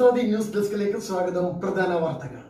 സഹസ്രാദി news ഡെസ്കിലേക്ക് സ്വാഗതം പ്രധാന വാർത്തകൾ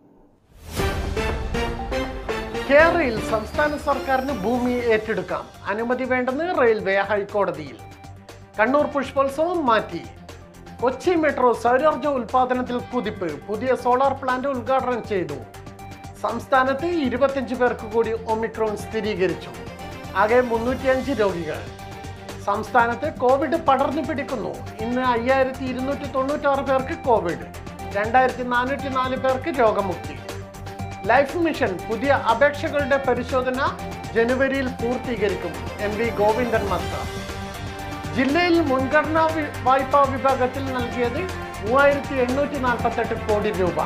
കേരളയിൽ സംസ്ഥാന സർക്കാരിന് ഭൂമി ഏറ്റെടുക്കാം അനുമതി വേണ്ടെന്ന് റെയിൽവേ ഹൈക്കോടതിയിൽ കണ്ണൂർ പുഷ്പോത്സവം മാറ്റി കൊച്ചി മെട്രോ സൗരോർജ്ജ ഉൽപാദനത്തിൽ കുതിപ്പ് പുതിയ സോളാർ പ്ലാന്റ് ഉദ്ഘാടനം ചെയ്തു സംസ്ഥാനത്ത് ഇരുപത്തിയഞ്ച് പേർക്ക് കൂടി ഒമിക്രോൺ സ്ഥിരീകരിച്ചു ആകെ മുന്നൂറ്റിയഞ്ച് രോഗികൾ സംസ്ഥാനത്ത് കോവിഡ് പടർന്നു പിടിക്കുന്നു ഇന്ന് അയ്യായിരത്തി ഇരുന്നൂറ്റി തൊണ്ണൂറ്റാറ് പേർക്ക് കോവിഡ് രണ്ടായിരത്തി നാനൂറ്റി നാല് പേർക്ക് രോഗമുക്തി ലൈഫ് മിഷൻ പുതിയ അപേക്ഷകളുടെ പരിശോധന ജനുവരിയിൽ പൂർത്തീകരിക്കും എം വി ഗോവിന്ദൻ മാസ്റ്റർ ജില്ലയിൽ മുൻഗണനാ വി- വായ്പാ വിഭാഗത്തിൽ നൽകിയത് മൂവായിരത്തി എണ്ണൂറ്റി നാൽപ്പത്തെട്ട് കോടി രൂപ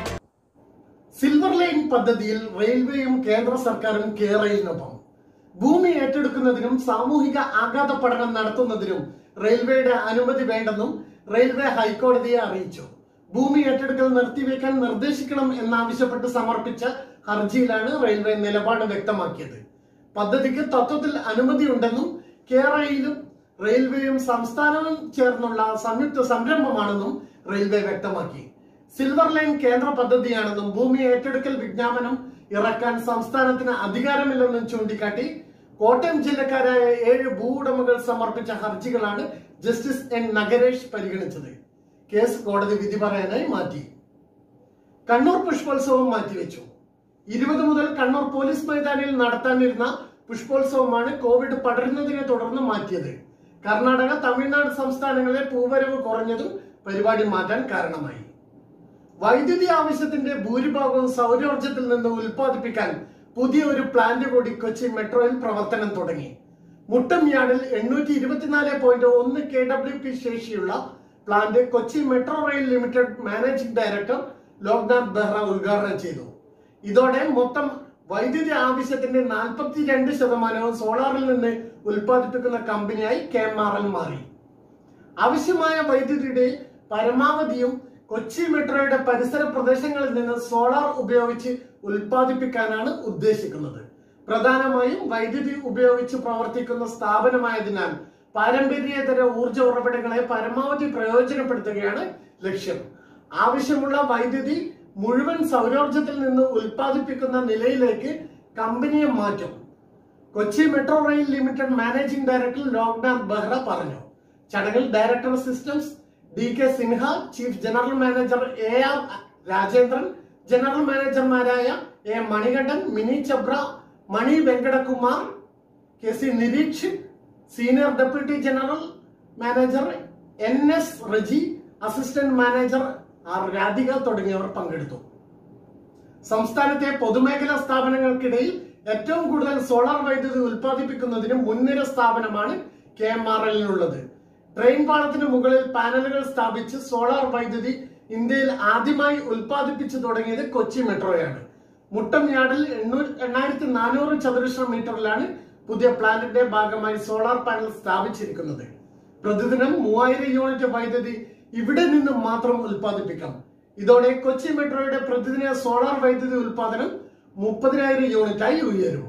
സിൽവർ ലൈൻ പദ്ധതിയിൽ റെയിൽവേയും കേന്ദ്ര സർക്കാരും കേരളയിനൊപ്പം ഭൂമി ഏറ്റെടുക്കുന്നതിനും സാമൂഹിക ആഘാത പഠനം നടത്തുന്നതിനും റെയിൽവേയുടെ അനുമതി വേണ്ടെന്നും റെയിൽവേ ഹൈക്കോടതിയെ അറിയിച്ചു ഭൂമി ഏറ്റെടുക്കൽ നിർത്തിവെക്കാൻ നിർദ്ദേശിക്കണം എന്നാവശ്യപ്പെട്ട് സമർപ്പിച്ച ഹർജിയിലാണ് റെയിൽവേ നിലപാട് വ്യക്തമാക്കിയത് പദ്ധതിക്ക് തത്വത്തിൽ അനുമതിയുണ്ടെന്നും കേരളയിലും റെയിൽവേയും സംസ്ഥാനവും ചേർന്നുള്ള സംയുക്ത സംരംഭമാണെന്നും റെയിൽവേ വ്യക്തമാക്കി സിൽവർ ലൈൻ കേന്ദ്ര പദ്ധതിയാണെന്നും ഭൂമി ഏറ്റെടുക്കൽ വിജ്ഞാപനം ഇറക്കാൻ സംസ്ഥാനത്തിന് അധികാരമില്ലെന്നും ചൂണ്ടിക്കാട്ടി കോട്ടയം ജില്ലക്കാരായ ഏഴ് ഭൂ ഉടമകൾ സമർപ്പിച്ച ഹർജികളാണ് ജസ്റ്റിസ് എൻ നഗരേഷ് പരിഗണിച്ചത് കേസ് കോടതി വിധി പറയാനായി മാറ്റി കണ്ണൂർ പുഷ്പോത്സവം മാറ്റിവെച്ചു ഇരുപത് മുതൽ കണ്ണൂർ പോലീസ് മൈതാനിയിൽ നടത്താനിരുന്ന പുഷ്പോത്സവമാണ് കോവിഡ് പടരുന്നതിനെ തുടർന്ന് മാറ്റിയത് കർണാടക തമിഴ്നാട് സംസ്ഥാനങ്ങളിലെ പൂവരവ് കുറഞ്ഞതും പരിപാടി മാറ്റാൻ കാരണമായി വൈദ്യുതി ആവശ്യത്തിന്റെ ഭൂരിഭാഗവും സൗരോർജ്ജത്തിൽ നിന്ന് ഉൽപ്പാദിപ്പിക്കാൻ പുതിയ ഒരു പ്ലാന്റ് കൂടി കൊച്ചി മെട്രോയിൽ പ്രവർത്തനം തുടങ്ങി മുട്ടം യാർഡിൽ എണ്ണൂറ്റി ഇരുപത്തിനാല് പോയിന്റ് ഒന്ന് കെ ഡബ്ല്യു പി ശേഷിയുള്ള plant Kochi metro rail limited managing director Loknath Behera ഉദ്ഘാടനം ചെയ്തു ഇതോടെ മൊത്തം വൈദ്യുതി ആവശ്യത്തിന്റെ നാൽപ്പത്തിരണ്ട് ശതമാനവും സോളാറിൽ നിന്ന് ഉൽപ്പാദിപ്പിക്കുന്ന കമ്പനിയായി കെ എം ആർ എൽ മാറി ആവശ്യമായ വൈദ്യുതിയുടെ പരമാവധിയും കൊച്ചി മെട്രോയുടെ പരിസര പ്രദേശങ്ങളിൽ നിന്ന് സോളാർ ഉപയോഗിച്ച് ഉൽപ്പാദിപ്പിക്കാനാണ് ഉദ്ദേശിക്കുന്നത് പ്രധാനമായും വൈദ്യുതി ഉപയോഗിച്ച് പ്രവർത്തിക്കുന്ന സ്ഥാപനമായതിനാൽ പാരമ്പര്യേതര ഊർജ ഉറവിടങ്ങളെ പരമാവധി പ്രയോജനപ്പെടുത്തുകയാണ് ലക്ഷ്യം ആവശ്യമുള്ള വൈദ്യുതി മുഴുവൻ സൗരോർജത്തിൽ നിന്ന് ഉൽപ്പാദിപ്പിക്കുന്ന നിലയിലേക്ക് കമ്പനിയെ മാറ്റും Kochi metro rail limited managing director Loknath Behera പറഞ്ഞു ചടങ്ങിൽ director systems D K Sinha chief general manager A R Rajendran general മാനേജർമാരായ A Manikandan Mini Chabra Mani Venkatakumar K C Nireesh senior deputy general manager N S Reji assistant manager R Radhika തുടങ്ങിയവർ പങ്കെടുത്തു സംസ്ഥാനത്തെ പൊതുമേഖലാ സ്ഥാപനങ്ങൾക്കിടയിൽ ഏറ്റവും കൂടുതൽ സോളാർ വൈദ്യുതി ഉൽപ്പാദിപ്പിക്കുന്നതിന് മുൻനിര സ്ഥാപനമാണ് കെ എം ആർ എല്ലിനുള്ളത് ട്രെയിൻ പാളത്തിന് മുകളിൽ പാനലുകൾ സ്ഥാപിച്ച് സോളാർ വൈദ്യുതി ഇന്ത്യയിൽ ആദ്യമായി ഉൽപ്പാദിപ്പിച്ചു തുടങ്ങിയത് കൊച്ചി മെട്രോയാണ് മുട്ടം യാർഡിൽ എണ്ണൂറ് എണ്ണായിരത്തി നാനൂറ് ചതുരശ്ര മീറ്ററിലാണ് പുതിയ പ്ലാന്റിന്റെ ഭാഗമായി സോളാർ പാനൽ സ്ഥാപിച്ചിരിക്കുന്നത് പ്രതിദിനം മൂവായിരം യൂണിറ്റ് വൈദ്യുതി ഇവിടെ നിന്നും മാത്രം ഉൽപ്പാദിപ്പിക്കാം ഇതോടെ കൊച്ചി മെട്രോയുടെ പ്രതിദിന സോളാർ വൈദ്യുതി ഉൽപാദനം മുപ്പതിനായിരം യൂണിറ്റായി ഉയരും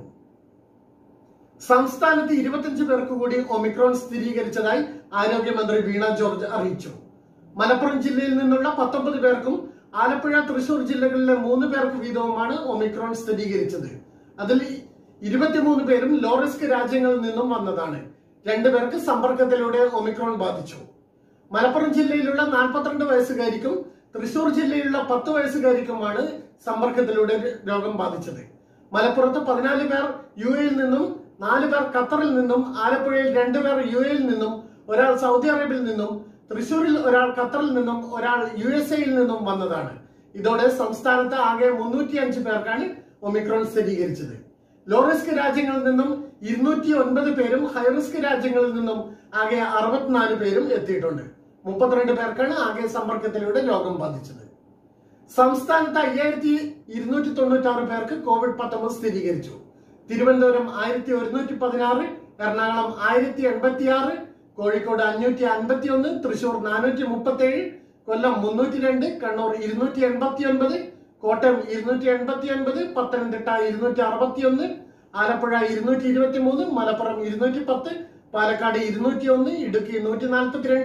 സംസ്ഥാനത്ത് ഇരുപത്തിയഞ്ച് പേർക്ക് കൂടി ഒമിക്രോൺ സ്ഥിരീകരിച്ചതായി ആരോഗ്യമന്ത്രി വീണ ജോർജ് അറിയിച്ചു മലപ്പുറം ജില്ലയിൽ നിന്നുള്ള പത്തൊമ്പത് പേർക്കും ആലപ്പുഴ തൃശൂർ ജില്ലകളിലെ മൂന്ന് പേർക്ക് വീതവുമാണ് ഒമിക്രോൺ സ്ഥിരീകരിച്ചത് അതിൽ ഇരുപത്തിമൂന്ന് പേരും ലോ റിസ്ക് രാജ്യങ്ങളിൽ നിന്നും വന്നതാണ് രണ്ടുപേർക്ക് സമ്പർക്കത്തിലൂടെ ഒമിക്രോൺ ബാധിച്ചു മലപ്പുറം ജില്ലയിലുള്ള നാൽപ്പത്തിരണ്ട് വയസ്സുകാരിക്കും തൃശൂർ ജില്ലയിലുള്ള പത്ത് വയസ്സുകാരിക്കുമാണ് സമ്പർക്കത്തിലൂടെ രോഗം ബാധിച്ചത് മലപ്പുറത്ത് പതിനാല് പേർ യു എയിൽ നിന്നും നാല് പേർ ഖത്തറിൽ നിന്നും ആലപ്പുഴയിൽ രണ്ടുപേർ യു എയിൽ നിന്നും ഒരാൾ സൗദി അറേബ്യയിൽ നിന്നും തൃശൂരിൽ ഒരാൾ ഖത്തറിൽ നിന്നും ഒരാൾ യു എസ് എയിൽ നിന്നും വന്നതാണ് ഇതോടെ സംസ്ഥാനത്ത് ആകെ മുന്നൂറ്റി അഞ്ച് പേർക്കാണ് ഒമിക്രോൺ സ്ഥിരീകരിച്ചത് ലോ റിസ്ക് രാജ്യങ്ങളിൽ നിന്നും ഇരുന്നൂറ്റി ഒൻപത് പേരും ഹൈ റിസ്ക് രാജ്യങ്ങളിൽ നിന്നും ആകെ അറുപത്തിനാല് പേരും എത്തിയിട്ടുണ്ട് മുപ്പത്തിരണ്ട് പേർക്കാണ് ആകെ സമ്പർക്കത്തിലൂടെ രോഗം ബാധിച്ചത് സംസ്ഥാനത്ത് അയ്യായിരത്തി ഇരുന്നൂറ്റി തൊണ്ണൂറ്റി ആറ് പേർക്ക് കോവിഡ് പത്തൊമ്പത് സ്ഥിരീകരിച്ചു തിരുവനന്തപുരം ആയിരത്തി ഒരുന്നൂറ്റി പതിനാറ് എറണാകുളം ആയിരത്തി എൺപത്തി ആറ് കോഴിക്കോട് അഞ്ഞൂറ്റി അൻപത്തി ഒന്ന് തൃശൂർ നാനൂറ്റി മുപ്പത്തി ഏഴ് കൊല്ലം മുന്നൂറ്റി രണ്ട് കണ്ണൂർ ഇരുന്നൂറ്റി എൺപത്തി ഒൻപത് കോട്ടയം ഇരുന്നൂറ്റി എൺപത്തി ഒൻപത് പത്തനംതിട്ട ഇരുന്നൂറ്റി അറുപത്തി ഒന്ന് ആലപ്പുഴ ഇരുന്നൂറ്റി ഇരുപത്തി മൂന്ന് മലപ്പുറം ഇരുന്നൂറ്റി പത്ത് പാലക്കാട് ഇരുന്നൂറ്റി ഒന്ന് ഇടുക്കി നൂറ്റി നാൽപ്പത്തിരണ്ട്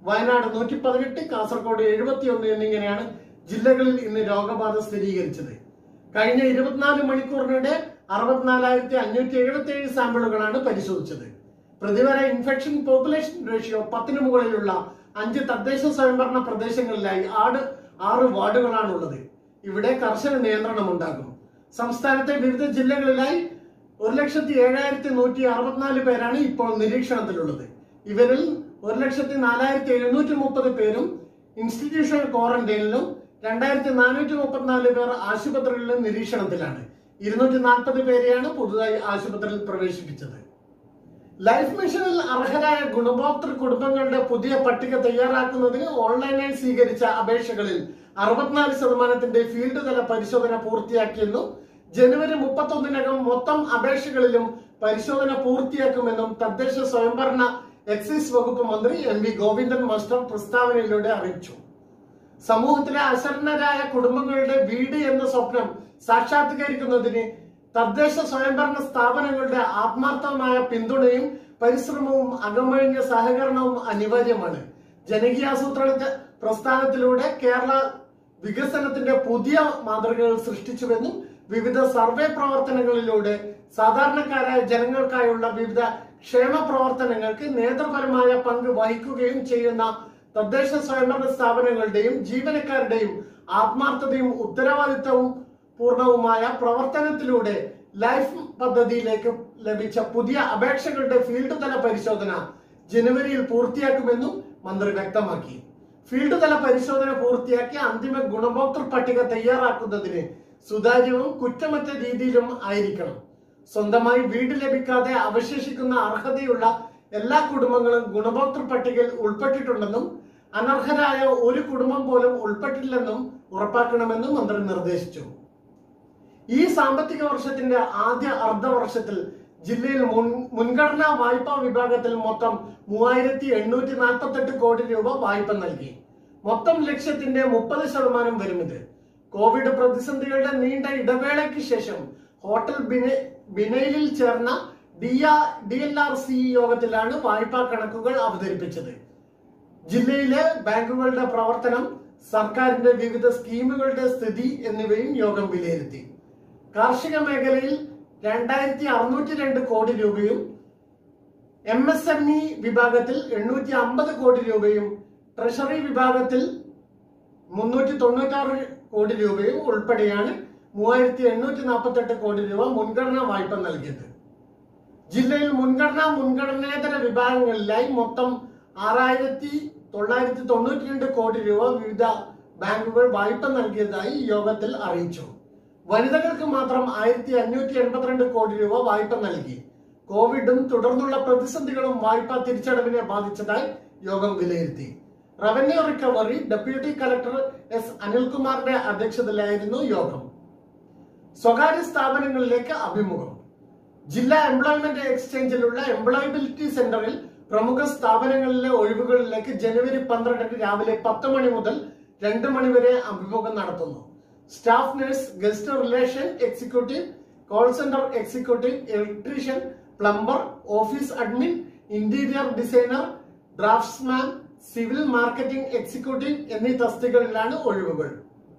വയനാട് നൂറ്റി പതിനെട്ട് കാസർഗോഡ് എഴുപത്തി ഒന്ന് എന്നിങ്ങനെയാണ് ജില്ലകളിൽ ഇന്ന് രോഗബാധ സ്ഥിരീകരിച്ചത് കഴിഞ്ഞ ഇരുപത്തിനാല് മണിക്കൂറിനിടെ അറുപത്തിനാലായിരത്തി അഞ്ഞൂറ്റി എഴുപത്തി ഏഴ് സാമ്പിളുകളാണ് പരിശോധിച്ചത് പ്രതിവാര ഇൻഫെക്ഷൻ പോപ്പുലേഷൻ റേഷ്യോ പത്തിന് മുകളിലുള്ള അഞ്ച് തദ്ദേശ സ്വയംഭരണ പ്രദേശങ്ങളിലായി ആട് ആറ് വാർഡുകളാണുള്ളത് ഇവിടെ കർശന നിയന്ത്രണം ഉണ്ടാകും സംസ്ഥാനത്തെ വിവിധ ജില്ലകളിലായി ഒരു ലക്ഷത്തി ഏഴായിരത്തി നൂറ്റി അറുപത്തിനാല് പേരാണ് ഇപ്പോൾ നിരീക്ഷണത്തിലുള്ളത് ഇവരിൽ ഒരു ലക്ഷത്തി നാലായിരത്തി എഴുന്നൂറ്റി മുപ്പത് പേരും ഇൻസ്റ്റിറ്റ്യൂഷണൽ ക്വാറന്റൈനിലും രണ്ടായിരത്തി നാനൂറ്റി മുപ്പത്തിനാല് പേർ ആശുപത്രികളിലും നിരീക്ഷണത്തിലാണ് ഇരുന്നൂറ്റി നാൽപ്പത് പേരെയാണ് പുതുതായി ആശുപത്രിയിൽ പ്രവേശിപ്പിച്ചത് ലൈഫ് മിഷനിൽ അർഹരായ ഗുണഭോക്തൃ കുടുംബങ്ങളുടെ പുതിയ പട്ടിക തയ്യാറാക്കുന്നതിന് ഓൺലൈനായി സ്വീകരിച്ച അപേക്ഷകളിൽ അറുപത്തിനാല് ശതമാനത്തിന്റെ ഫീൽഡ് തല പരിശോധന പൂർത്തിയാക്കിയെന്നും ജനുവരി മുപ്പത്തൊന്നിനകം മൊത്തം അപേക്ഷകളിലും പരിശോധന പൂർത്തിയാക്കുമെന്നും തദ്ദേശ സ്വയംഭരണ എക്സൈസ് വകുപ്പ് മന്ത്രി എം വി ഗോവിന്ദൻ മാസ്റ്റർ പ്രസ്താവനയിലൂടെ അറിയിച്ചു സമൂഹത്തിലെ അശരണരായ കുടുംബങ്ങളുടെ വീട് എന്ന സ്വപ്നം സാക്ഷാത്കരിക്കുന്നതിന് തദ്ദേശ സ്വയംഭരണ സ്ഥാപനങ്ങളുടെ ആത്മാർത്ഥമായ പിന്തുണയും പരിശ്രമവും അകമഴിഞ്ഞ സഹകരണവും അനിവാര്യമാണ് ജനകീയാസൂത്രണ പ്രസ്ഥാനത്തിലൂടെ കേരള വികസനത്തിന്റെ പുതിയ മാതൃകകൾ സൃഷ്ടിച്ചുവെന്നും വിവിധ സർവേ പ്രവർത്തനങ്ങളിലൂടെ സാധാരണക്കാരായ ജനങ്ങൾക്കായുള്ള വിവിധ ക്ഷേമ പ്രവർത്തനങ്ങൾക്ക് നേതൃപരമായ പങ്ക് വഹിക്കുകയും ചെയ്യുന്ന തദ്ദേശ സ്വയംഭരണ സ്ഥാപനങ്ങളുടെയും ജീവനക്കാരുടെയും ആത്മാർത്ഥതയും ഉത്തരവാദിത്തവും പൂർണ്ണവുമായ പ്രവർത്തനത്തിലൂടെ ലൈഫ് പദ്ധതിയിലേക്ക് ലഭിച്ച പുതിയ അപേക്ഷകളുടെ ഫീൽഡ് തല പരിശോധന ജനുവരിയിൽ പൂർത്തിയാക്കുമെന്നും മന്ത്രി വ്യക്തമാക്കി ഫീൽഡ് തല പരിശോധന പൂർത്തിയാക്കി അന്തിമ ഗുണഭോക്തൃ പട്ടിക തയ്യാറാക്കുന്നതിന് സുതാര്യവും കുറ്റമറ്റ രീതിയിലും ആയിരിക്കണം സ്വന്തമായി വീട് ലഭിക്കാതെ അവശേഷിക്കുന്ന അർഹതയുള്ള എല്ലാ കുടുംബങ്ങളും ഗുണഭോക്തൃ പട്ടികയിൽ ഉൾപ്പെട്ടിട്ടുണ്ടെന്നും അനർഹരായ ഒരു കുടുംബം പോലും ഉൾപ്പെട്ടില്ലെന്നും ഉറപ്പാക്കണമെന്നും മന്ത്രി നിർദ്ദേശിച്ചു ഈ സാമ്പത്തിക വർഷത്തിന്റെ ആദ്യ അർദ്ധവർഷത്തിൽ ജില്ലയിൽ മുൻ മുൻഗണനാ വായ്പാ വിഭാഗത്തിൽ മൊത്തം മൂവായിരത്തി എണ്ണൂറ്റി നാൽപ്പത്തി എട്ട് കോടി രൂപ വായ്പ നൽകി മൊത്തം ലക്ഷ്യത്തിന്റെ മുപ്പത് ശതമാനം വരും ഇത് കോവിഡ് പ്രതിസന്ധികളുടെ നീണ്ട ഇടവേളയ്ക്ക് ശേഷം ഹോട്ടൽ ബിനെ ബിനൈലിൽ ചേർന്ന D R D L R C യോഗത്തിലാണ് വായ്പാ കണക്കുകൾ അവതരിപ്പിച്ചത് ജില്ലയിലെ ബാങ്കുകളുടെ പ്രവർത്തനം സർക്കാരിന്റെ വിവിധ സ്കീമുകളുടെ സ്ഥിതി എന്നിവയും യോഗം വിലയിരുത്തി കാർഷിക മേഖലയിൽ രണ്ടായിരത്തി അറുന്നൂറ്റി രണ്ട് കോടി രൂപയും എം എസ് എം ഇ വിഭാഗത്തിൽ എണ്ണൂറ്റി അമ്പത് കോടി രൂപയും ട്രഷറി വിഭാഗത്തിൽ മുന്നൂറ്റി തൊണ്ണൂറ്റാറ് കോടി രൂപയും ഉൾപ്പെടെയാണ് മൂവായിരത്തി എണ്ണൂറ്റി നാൽപ്പത്തി എട്ട് കോടി രൂപ മുൻഗണനാ വായ്പ നൽകിയത് ജില്ലയിൽ മുൻഗണനാ മുൻഗണനേതര വിഭാഗങ്ങളിലായി മൊത്തം ആറായിരത്തി തൊള്ളായിരത്തി തൊണ്ണൂറ്റി രണ്ട് കോടി രൂപ വിവിധ ബാങ്കുകൾ വായ്പ നൽകിയതായി യോഗത്തിൽ അറിയിച്ചു വനിതകൾക്ക് മാത്രം ആയിരത്തി അഞ്ഞൂറ്റി എൺപത്തിരണ്ട് കോടി രൂപ വായ്പ നൽകി കോവിഡും തുടർന്നുള്ള പ്രതിസന്ധികളും വായ്പാ തിരിച്ചടവിനെ ബാധിച്ചതായി യോഗം വിലയിരുത്തി revenue recovery deputy collector S അനിൽകുമാറിന്റെ അധ്യക്ഷതയിലായിരുന്നു യോഗം സ്വകാര്യ സ്ഥാപനങ്ങളിലേക്ക് അഭിമുഖം ജില്ലാ എംപ്ലോയ്മെന്റ് എക്സ്ചേഞ്ചിലുള്ള എംപ്ലോയബിലിറ്റി സെന്ററിൽ പ്രമുഖ സ്ഥാപനങ്ങളിലെ ഒഴിവുകളിലേക്ക് ജനുവരി പന്ത്രണ്ടിന് രാവിലെ പത്ത് മണി മുതൽ രണ്ട് മണി വരെ അഭിമുഖം നടത്തുന്നു staff nurse guest relation executive call centre executive electrician plumber office admin interior designer draftsman civil marketing executive എന്നീ തസ്തികകളിലാണ് ഒഴിവുകൾ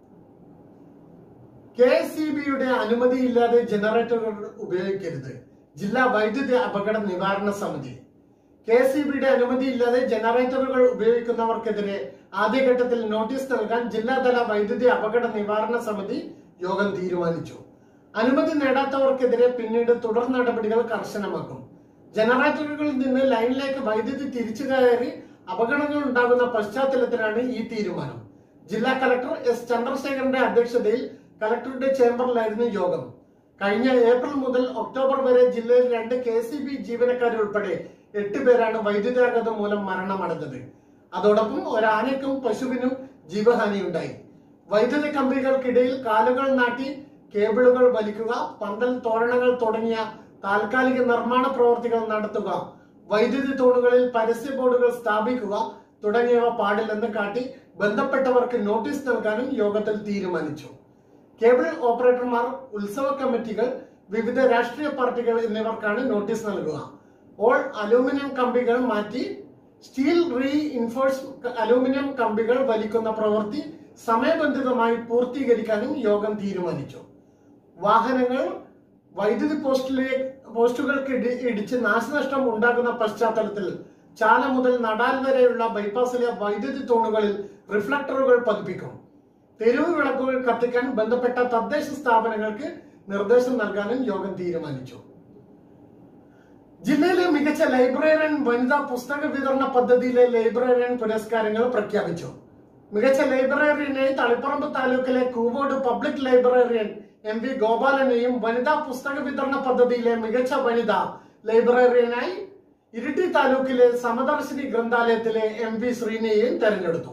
കെ എസ് ഇ ബിയുടെ അനുമതിയില്ലാതെ ജനറേറ്ററുകൾ ഉപയോഗിക്കരുത് ജില്ലാ വൈദ്യുതി അപകട നിവാരണ സമിതി കെ എസ് ഇ ബിയുടെ അനുമതിയില്ലാതെ ജനറേറ്ററുകൾ ഉപയോഗിക്കുന്നവർക്കെതിരെ ആദ്യഘട്ടത്തിൽ നോട്ടീസ് നൽകാൻ ജില്ലാതല വൈദ്യുതി അപകട നിവാരണ സമിതി യോഗം തീരുമാനിച്ചു അനുമതി നേടാത്തവർക്കെതിരെ പിന്നീട് തുടർ നടപടികൾ കർശനമാക്കും ജനറേറ്ററുകളിൽ നിന്ന് ലൈനിലേക്ക് വൈദ്യുതി തിരിച്ചു കയറി അപകടങ്ങൾ ഉണ്ടാകുന്ന പശ്ചാത്തലത്തിലാണ് ഈ തീരുമാനം ജില്ലാ കലക്ടർ എസ് ചന്ദ്രശേഖരന്റെ അധ്യക്ഷതയിൽ കലക്ടറുടെ ചേംബറിലായിരുന്നു യോഗം കഴിഞ്ഞ ഏപ്രിൽ മുതൽ ഒക്ടോബർ വരെ ജില്ലയിൽ രണ്ട് കെ സി ബി ജീവനക്കാരുൾപ്പെടെ എട്ട് പേരാണ് വൈദ്യുതാഘാതം മൂലം മരണമടഞ്ഞത് അതോടൊപ്പം ഒരാനയ്ക്കും പശുവിനും ജീവഹാനിയുണ്ടായി വൈദ്യുതി കമ്പികൾക്കിടയിൽ കാലുകൾ നാട്ടി കേബിളുകൾ വലിക്കുക പന്തൽ തോരണങ്ങൾ തുടങ്ങിയ താൽക്കാലിക നിർമ്മാണ പ്രവർത്തികൾ നടത്തുക വൈദ്യുതി തൂണുകളിൽ പരസ്യ ബോർഡുകൾ സ്ഥാപിക്കുക തുടങ്ങിയവ പാടില്ലെന്ന് കാട്ടി ബന്ധപ്പെട്ടവർക്ക് നോട്ടീസ് നൽകാനും യോഗത്തിൽ തീരുമാനിച്ചു കേബിൾ ഓപ്പറേറ്റർമാർ ഉത്സവ കമ്മിറ്റികൾ വിവിധ രാഷ്ട്രീയ പാർട്ടികൾ എന്നിവർക്കാണ് നോട്ടീസ് നൽകുക ഓൾ അലൂമിനിയം കമ്പികൾ മാറ്റി സ്റ്റീൽ റീ ഇൻഫോഴ്സ് അലൂമിനിയം കമ്പികൾ വലിക്കുന്ന പ്രവൃത്തി സമയബന്ധിതമായി പൂർത്തീകരിക്കാനും യോഗം തീരുമാനിച്ചു വാഹനങ്ങൾ വൈദ്യുതി പോസ്റ്റിലെ പോസ്റ്റുകൾക്ക് ഇടി- ഇടിച്ച് നാശനഷ്ടം ഉണ്ടാകുന്ന പശ്ചാത്തലത്തിൽ ചാല മുതൽ നടാൽ വരെയുള്ള ബൈപ്പാസിലെ വൈദ്യുതി തൂണുകളിൽ റിഫ്ലക്ടറുകൾ പതിപ്പിക്കും തെരുവ് വിളക്കുകൾ കത്തിക്കാൻ ബന്ധപ്പെട്ട തദ്ദേശ സ്ഥാപനങ്ങൾക്ക് നിർദ്ദേശം നൽകാനും യോഗം തീരുമാനിച്ചു ജില്ലയിലെ മികച്ച ലൈബ്രറിയൻ വനിതാ പുസ്തക വിതരണ പദ്ധതിയിലെ ലൈബ്രറിയൻ പുരസ്കാരങ്ങൾ പ്രഖ്യാപിച്ചു മികച്ച ലൈബ്രറിയനായി തളിപ്പറമ്പ് താലൂക്കിലെ Koovode public librarian M V ഗോപാലനെയും വനിതാ പുസ്തക വിതരണ പദ്ധതിയിലെ മികച്ച വനിതാ ലൈബ്രറിയനായി ഇരിട്ടി താലൂക്കിലെ സമദർശിനി ഗ്രന്ഥാലയത്തിലെ എം വി ശ്രീനെയും തെരഞ്ഞെടുത്തു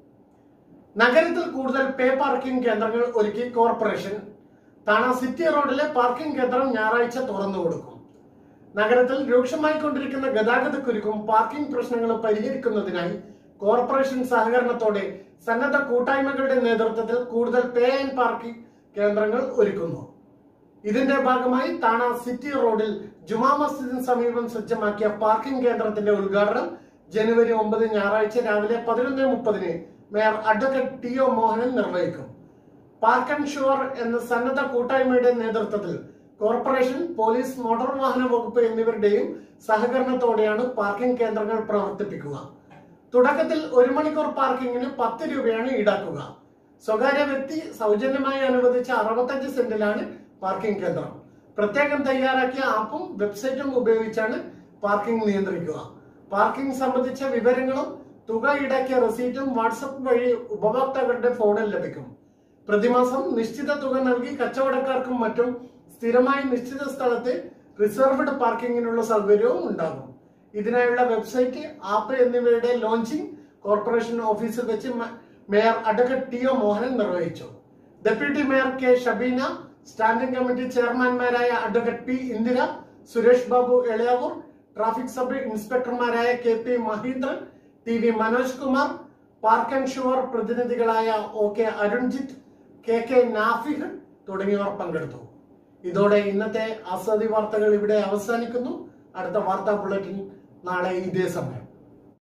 നഗരത്തിൽ കൂടുതൽ പേ പാർക്കിംഗ് കേന്ദ്രങ്ങൾ ഒരുക്കി കോർപ്പറേഷൻ താണ സിറ്റി റോഡിലെ പാർക്കിംഗ് കേന്ദ്രം ഞായറാഴ്ച തുറന്നു കൊടുക്കും നഗരത്തിൽ രൂക്ഷമായി കൊണ്ടിരിക്കുന്ന ഗതാഗത കുരുക്കും പാർക്കിംഗ് പ്രശ്നങ്ങളും പരിഹരിക്കുന്നതിനായി കോർപ്പറേഷൻ സഹകരണത്തോടെ സന്നദ്ധ കൂട്ടായ്മകളുടെ നേതൃത്വത്തിൽ കൂടുതൽ പേ ആൻഡ് പാർക്കിംഗ് കേന്ദ്രങ്ങൾ ഒരുക്കുന്നു ഇതിന്റെ ഭാഗമായി താണ സിറ്റി റോഡിൽ ജുമാ മസ്ജിദിന് സമീപം സജ്ജമാക്കിയ പാർക്കിംഗ് കേന്ദ്രത്തിന്റെ ഉദ്ഘാടനം ജനുവരി ഒമ്പത് ഞായറാഴ്ച രാവിലെ പതിനൊന്ന് മുപ്പതിന് mayor advocate T O Mohanan നിർവഹിക്കും പാർക്ക് ആൻഡ് ഷുവർ എന്ന സന്നദ്ധ കൂട്ടായ്മയുടെ നേതൃത്വത്തിൽ കോർപ്പറേഷൻ പോലീസ് മോട്ടോർ വാഹന വകുപ്പ് എന്നിവരുടെയും സഹകരണത്തോടെയാണ് പാർക്കിംഗ് കേന്ദ്രങ്ങൾ പ്രവർത്തിപ്പിക്കുക തുടക്കത്തിൽ ഒരു മണിക്കൂർ പാർക്കിങ്ങിന് പത്ത് രൂപയാണ് ഈടാക്കുക സ്വകാര്യ വ്യക്തി സൗജന്യമായി അനുവദിച്ച അറുപത്തഞ്ച് സെന്റിലാണ് പാർക്കിംഗ് കേന്ദ്രം പ്രത്യേകം തയ്യാറാക്കിയ ആപ്പും വെബ്സൈറ്റും ഉപയോഗിച്ചാണ് പാർക്കിംഗ് നിയന്ത്രിക്കുക പാർക്കിംഗ് സംബന്ധിച്ച വിവരങ്ങളും തുക ഈടാക്കിയ റെസീറ്റും വാട്സപ്പ് വഴി ഉപഭോക്താക്കളുടെ ഫോണിൽ ലഭിക്കും പ്രതിമാസം നിശ്ചിത തുക നൽകി കച്ചവടക്കാർക്കും മറ്റും സ്ഥിരമായി നിശ്ചിത സ്ഥലത്ത് റിസർവ്ഡ് പാർക്കിങ്ങിനുള്ള സൗകര്യവും ഉണ്ടാകും ഇതിനായുള്ള വെബ്സൈറ്റ് ആപ്പ് എന്നിവയുടെ ലോഞ്ചിങ് കോർപ്പറേഷൻ ഓഫീസിൽ വെച്ച് മ- mayor advocate T O Mohanan നിർവഹിച്ചു deputy mayor K Shabeena standing committee ചെയർമാൻമാരായ advocate P Indira Suresh Babu Elayavoor traffic sub ഇൻസ്പെക്ടർമാരായ K P Maheendran T V Manoj Kumar park and sure പ്രതിനിധികളായ O K Arunjith K K Nafih തുടങ്ങിയവർ പങ്കെടുത്തു ഇതോടെ ഇന്നത്തെ ആസാദി വാർത്തകൾ ഇവിടെ അവസാനിക്കുന്നു അടുത്ത വാർത്താ ബുള്ളറ്റിൻ നാളെ ഇതേ സമയം